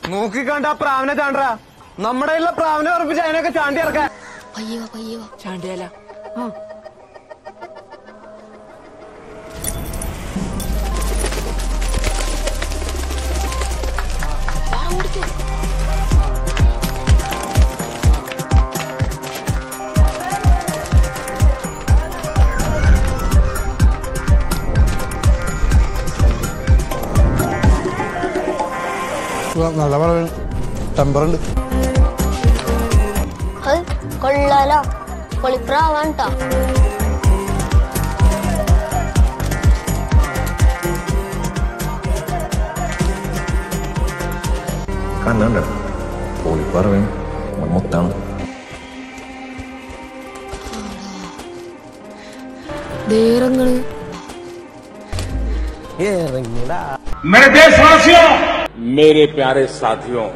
നോക്കിക്കണ്ട ആ പ്രാവിനെ ചാണ്ടാ നമ്മുടെ കയ്യിലുള്ള പ്രാവിനെ ഉറപ്പിച്ച് അതിനൊക്കെ ചാണ്ടി ഇറക്കാൻ പയ്യെ വാ പയ്യെ വാ ചാണ്ടിയാല വാ, ഓടിക്കോ നല്ല പറയും ടെമ്പറുണ്ട് അത് കൊള്ളാലോ പൊളിപ്രാവാൻ ട്ടോ കണ്ടണ്ട പോളിപ്പറവയും മുത്താണ് ദേറങ്ങള് ഇറങ്ങിടാ मेरे देशवासियों मेरे प्यारे साथियों